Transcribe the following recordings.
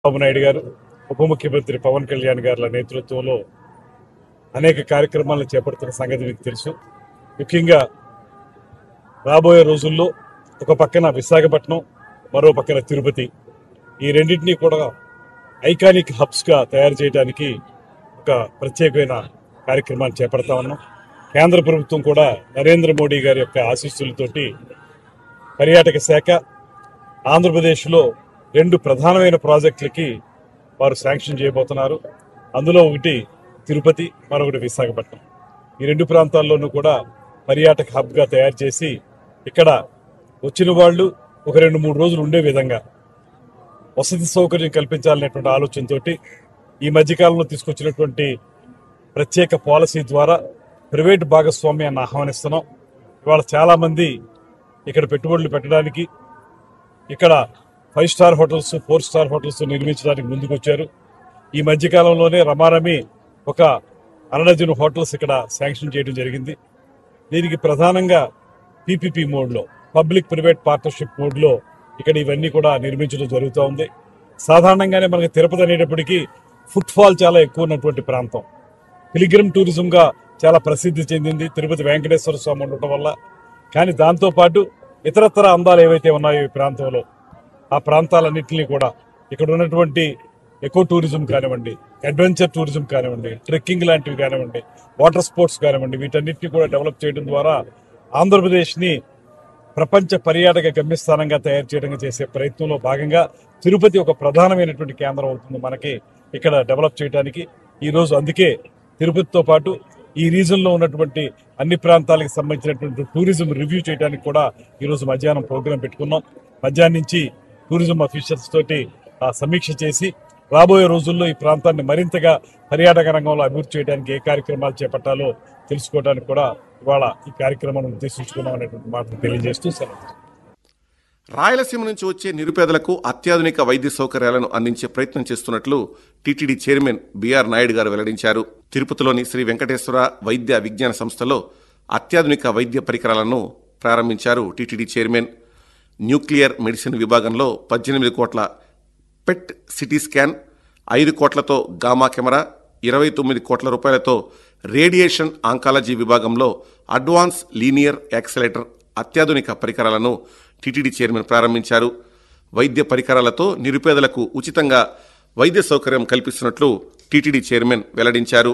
చంద్రబాబు నాయుడు గారు ఉప ముఖ్యమంత్రి పవన్ కళ్యాణ్ గారుల నేతృత్వంలో అనేక కార్యక్రమాలను చేపడుతున్న సంగతి మీకు తెలుసు ముఖ్యంగా రాబోయే రోజుల్లో ఒక పక్కన విశాఖపట్నం మరో పక్కన తిరుపతి ఈ రెండింటినీ కూడా ఐకానిక్ హబ్స్ గా తయారు చేయడానికి ఒక ప్రత్యేకమైన కార్యక్రమాన్ని చేపడతా ఉన్నాం కేంద్ర ప్రభుత్వం కూడా నరేంద్ర మోడీ గారి యొక్క ఆశీస్సులతోటి పర్యాటక శాఖ ఆంధ్రప్రదేశ్లో రెండు ప్రధానమైన ప్రాజెక్టులకి వారు శాంక్షన్ చేయబోతున్నారు అందులో ఒకటి తిరుపతి మరొకటి విశాఖపట్నం ఈ రెండు ప్రాంతాల్లోనూ కూడా పర్యాటక హబ్గా తయారు చేసి ఇక్కడ వచ్చిన వాళ్ళు ఒక రెండు మూడు రోజులు ఉండే విధంగా వసతి సౌకర్యం కల్పించాలనేటువంటి ఆలోచనతోటి ఈ మధ్యకాలంలో తీసుకొచ్చినటువంటి ప్రత్యేక పాలసీ ద్వారా ప్రైవేట్ భాగస్వామ్యాన్ని ఆహ్వానిస్తున్నాం ఇవాళ చాలా మంది ఇక్కడ పెట్టుబడులు పెట్టడానికి ఇక్కడ five star hotels four star hotels నిర్మించడానికి ముందుకొచ్చారు ఈ మధ్యకాలంలోనే రమారమి ఒక అనడజను హోటల్స్ ఇక్కడ శాంక్షన్ చేయడం జరిగింది దీనికి ప్రధానంగా పీపీపీ మోడ్లో పబ్లిక్ ప్రైవేట్ పార్ట్నర్షిప్ మోడ్లో ఇక్కడ ఇవన్నీ కూడా నిర్మించడం జరుగుతూ ఉంది సాధారణంగానే మనకి తిరుపతి అనేటప్పటికీ ఫుట్ఫాల్ చాలా ఎక్కువ ఉన్నటువంటి ప్రాంతం పిలిగ్రిమ్ టూరిజం గా చాలా ప్రసిద్ధి చెందింది తిరుపతి వెంకటేశ్వర స్వామి ఉండటం వల్ల కానీ దాంతో పాటు ఇతరత్ర అందాలు ఏవైతే ఉన్నాయో ఈ ప్రాంతంలో ఆ ప్రాంతాలన్నింటినీ కూడా ఇక్కడ ఉన్నటువంటి ఎకో టూరిజం కానివ్వండి అడ్వెంచర్ టూరిజం కానివ్వండి ట్రెక్కింగ్ లాంటివి కానివ్వండి వాటర్ స్పోర్ట్స్ కానివ్వండి వీటన్నిటిని కూడా డెవలప్ చేయడం ద్వారా ఆంధ్రప్రదేశ్ ని ప్రపంచ పర్యాటక గమ్యస్థానంగా తయారు చేయడం చేసే ప్రయత్నంలో భాగంగా తిరుపతి ఒక ప్రధానమైనటువంటి కేంద్రం అవుతుంది మనకి ఇక్కడ డెవలప్ చేయడానికి ఈ రోజు అందుకే తిరుపతితో పాటు ఈ రీజన్ లో ఉన్నటువంటి అన్ని ప్రాంతాలకు సంబంధించినటువంటి టూరిజం రివ్యూ చేయడానికి కూడా ఈ రోజు మధ్యాహ్నం ప్రోగ్రాం పెట్టుకున్నాం మధ్యాహ్నం నుంచి టూరిజం అఫీషియల్స్ తోటి ఆ, సమీక్ష చేసి రాబోయే రోజుల్లో ఈ ప్రాంతాన్ని మరింతగా పర్యాటక రంగంలో అభివృద్ధి చేయడానికి ఏ కార్యక్రమాలు చేపట్టాలో తెలుసుకోవడానికి కూడా ఇవాళ ఈ కార్యక్రమాన్ని ఉద్దేశించుకున్నాం అనేటువంటి మాటను తెలియజేస్తూ సెలవు రాయలసీమ నుంచి వచ్చే నిరుపేదలకు అత్యాధునిక వైద్య సౌకర్యాలను అందించే ప్రయత్నం చేస్తున్నట్లు టీటీడీ చైర్మన్ బీఆర్ నాయుడు గారు వెల్లడించారు తిరుపతిలోని శ్రీ వెంకటేశ్వర వైద్య విజ్ఞాన సంస్థలో అత్యాధునిక వైద్య పరికరాలను ప్రారంభించారు టీటీడీ చైర్మన్ న్యూక్లియర్ మెడిసిన్ విభాగంలో పద్దెనిమిది కోట్ల పెట్ సిటీ స్కాన్ ఐదు కోట్లతో గామా కెమెరా ఇరవై తొమ్మిది కోట్ల రూపాయలతో రేడియేషన్ ఆంకాలజీ విభాగంలో అడ్వాన్స్ లీనియర్ యాక్సలేటర్ అత్యాధునిక పరికరాలను టీటీడీ చైర్మన్ ప్రారంభించారు వైద్య పరికరాలతో నిరుపేదలకు ఉచితంగా వైద్య సౌకర్యం కల్పిస్తున్నట్లు టీటీడీ చైర్మన్ వెల్లడించారు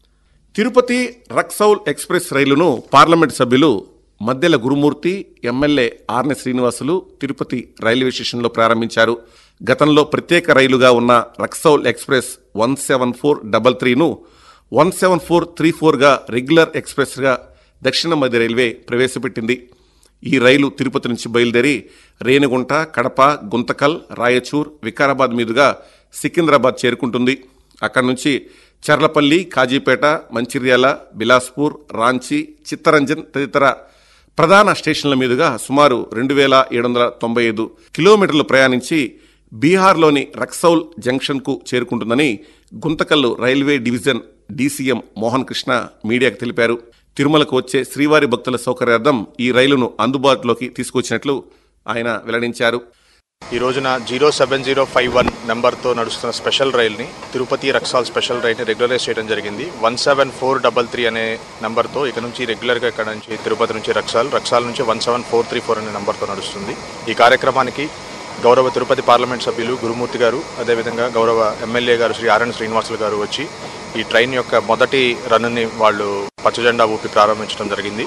తిరుపతి రక్సౌల్ ఎక్స్ప్రెస్ రైలును పార్లమెంట్ సభ్యులు మద్దెల గురుమూర్తి ఎమ్మెల్యే ఆర్నె శ్రీనివాసులు తిరుపతి రైల్వే స్టేషన్లో ప్రారంభించారు గతంలో ప్రత్యేక రైలుగా ఉన్న Raxaul express one seven four double త్రీను వన్ సెవెన్ ఫోర్ త్రీ ఫోర్గా రెగ్యులర్ ఎక్స్ప్రెస్గా దక్షిణ మధ్య రైల్వే ప్రవేశపెట్టింది ఈ రైలు తిరుపతి నుంచి బయలుదేరి రేణిగుంట కడప గుంతకల్ రాయచూర్ వికారాబాద్ మీదుగా సికింద్రాబాద్ చేరుకుంటుంది అక్కడి నుంచి చర్లపల్లి కాజీపేట మంచిర్యాల బిలాస్పూర్ రాంచీ చిత్తరంజన్ తదితర ప్రధాన స్టేషన్ల మీదుగా సుమారు రెండు వేల ఏడు వందల తొంభై ఐదు కిలోమీటర్లు ప్రయాణించి బీహార్లోని రక్సౌల్ జంక్షన్కు చేరుకుంటుందని Guntakal railway division DCM Mohan Krishna మీడియాకు తెలిపారు తిరుమలకు వచ్చే శ్రీవారి భక్తుల సౌకర్యార్థం ఈ రైలును అందుబాటులోకి తీసుకొచ్చినట్లు ఆయన వెల్లడించారు ఈ రోజున zero seven zero five one నెంబర్తో నడుస్తున్న స్పెషల్ రైల్ని తిరుపతి రక్సాల్ స్పెషల్ రైల్ని రెగ్యులరైజ్ చేయడం జరిగింది one seven four double three అనే నెంబర్తో ఇక నుంచి రెగ్యులర్గా ఇక్కడ నుంచి తిరుపతి నుంచి రక్సాల్ రక్సాల్ నుంచి one seven four three four అనే నెంబర్తో నడుస్తుంది ఈ కార్యక్రమానికి గౌరవ తిరుపతి పార్లమెంట్ సభ్యులు గురుమూర్తి గారు అదేవిధంగా గౌరవ ఎమ్మెల్యే గారు శ్రీ ఆర్ఎన్ శ్రీనివాసులు గారు వచ్చి ఈ ట్రైన్ యొక్క మొదటి రన్ని వాళ్ళు పచ్చజెండా ఊపి ప్రారంభించడం జరిగింది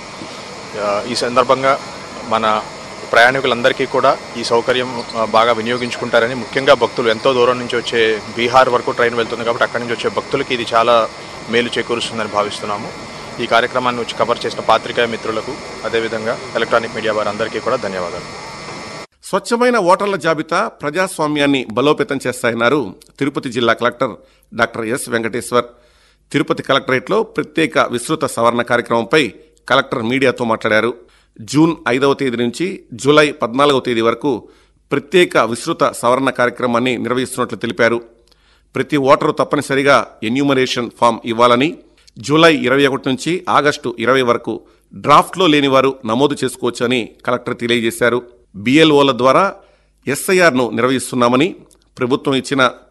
ఆ, ఈ సందర్భంగా మన ప్రయాణికులందరికీ కూడా ఈ సౌకర్యం ఆ, బాగా వినియోగించుకుంటారని ముఖ్యంగా భక్తులు ఎంతో దూరం నుంచి వచ్చే బీహార్ వరకు ట్రైన్ వెళ్తుంది కాబట్టి అక్కడి నుంచి వచ్చే భక్తులకి ఇది చాలా మేలు చేకూరుస్తుందని భావిస్తున్నాము ఈ కార్యక్రమాన్ని వచ్చి కవర్ చేసిన పాత్రికేయ మిత్రులకు అదేవిధంగా ఎలక్ట్రానిక్ మీడియా వారందరికీ కూడా ధన్యవాదాలు స్వచ్ఛమైన ఓటర్ల జాబితా ప్రజాస్వామ్యాన్ని బలోపేతం చేస్తాయన్నారు తిరుపతి జిల్లా collector doctor S Venkateshwar Tirupati కలెక్టరేట్లో ప్రత్యేక విస్తృత సవరణ కార్యక్రమంపై కలెక్టర్ మీడియాతో మాట్లాడారు జూన్ ఐదవ తేదీ నుంచి జూలై పద్నాలుగవ తేదీ వరకు ప్రత్యేక విస్తృత సవరణ కార్యక్రమాన్ని నిర్వహిస్తున్నట్లు తెలిపారు ప్రతి ఓటరు తప్పనిసరిగా ఎన్యూమరేషన్ ఫామ్ ఇవ్వాలని జూలై ఇరవై ఒకటి నుంచి ఆగస్టు ఇరవై వరకు డ్రాఫ్ట్లో లేనివారు నమోదు చేసుకోవచ్చని కలెక్టర్ తెలియజేశారు బిఎల్ఓల ద్వారా ఎస్ఐఆర్ను నిర్వహిస్తున్నామని ప్రభుత్వం ఇచ్చిన